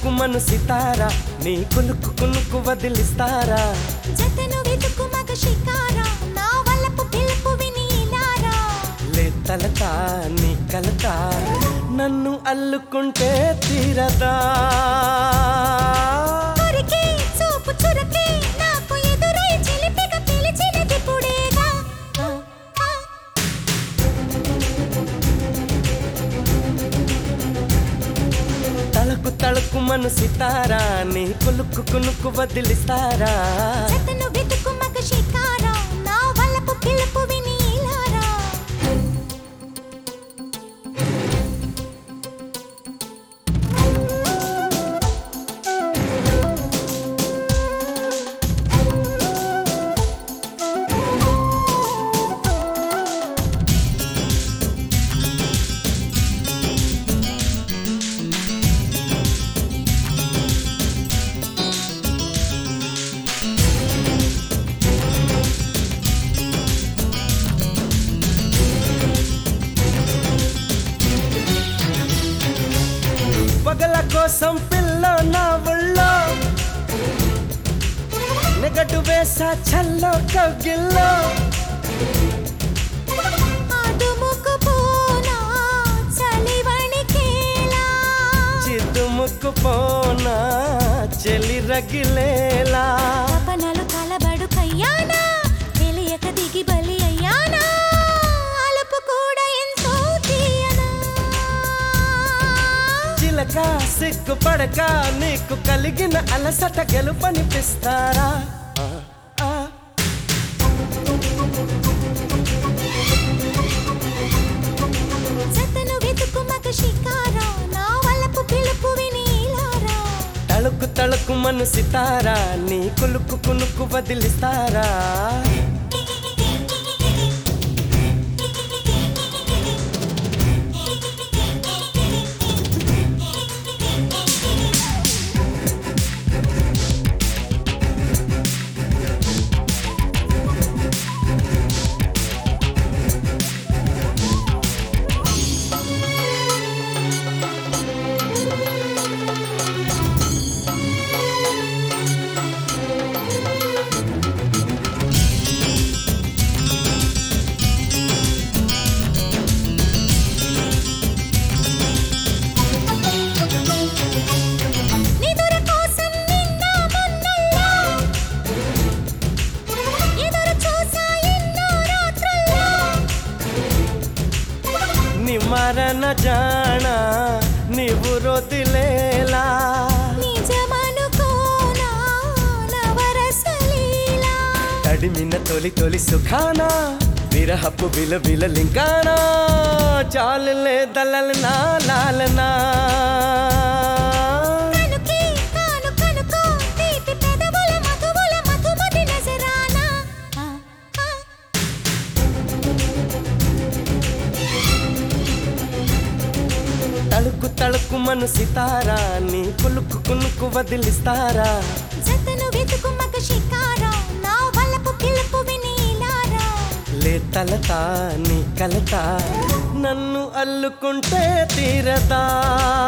తళుక్కుమను సితారా నీ కులుకు కునుకు వదిలిస్తారా జతను వెతుకు మగ షికారా నా వల్లపు పిలుపు విని ఇలారా లే తలత నీ కలత నన్ను అల్లుకుంటే తీరదా కొరికే చూపు చురకే నాకు ఎదురై చిలిపిగా పిలిచినది పుడేగా ఆ, ఆ. తలకు తళుక్కుమను సితారా నీ కులుకు కునుకు వదిలిస్తారా జతను వెతుకు మగ షికారా నా వల్లపు పిలుపు విని ఇలారా పగల కోసం పిల్ల నా ఒళ్ళో నెగటు వేసా చల్లో కవ్గిల్లో అదుముకు పోనా చలివణికేలా చిద్దు ముక్కు పోనా చెలి రగిలేలా తపనలు కలబడు కయ్యానా తెలియక దిగి బలి అయ్యానా అలుపు కూడా ఎంతో తీయనా చిలక సిగ్గు పడక నీకు కలిగిన అలసట గెలుపనిపిస్తారా ఆ, ఆ. జతను వెతుకు మగ షికారా నా వల్లపు పిలుపు విని ఇలారా తళుకు తళుకు మను సితారా నీ కులుకు కునుకు వదిలిస్తారా నిదుర కోసం నిన్న మొన్నల్లా ఎదురు చూసా ఎన్నో రాత్రుల్లో నిమరణ జాణ నీవు రొదిలేలా నిజమనుకోనా నవరసలీలా తడిమిన తొలి తొలి సుఖానా విరహపు విల విల లింకానా చాలులే దళలనా లాలనా కనుకే కాను కనుకో తీపి పెదవుల మధువుల మధుమతి నజరానా ఆ, ఆ. తళుకు తళుకు మను సితారా నీ కులుకు కునుకు వదిలిస్తారా జతను వెతుకు మగ షికారా నా వల్లపు పిలుపు విని ఇలారా లే తలత నీ కలత నన్ను అల్లుకుంటే తీరదా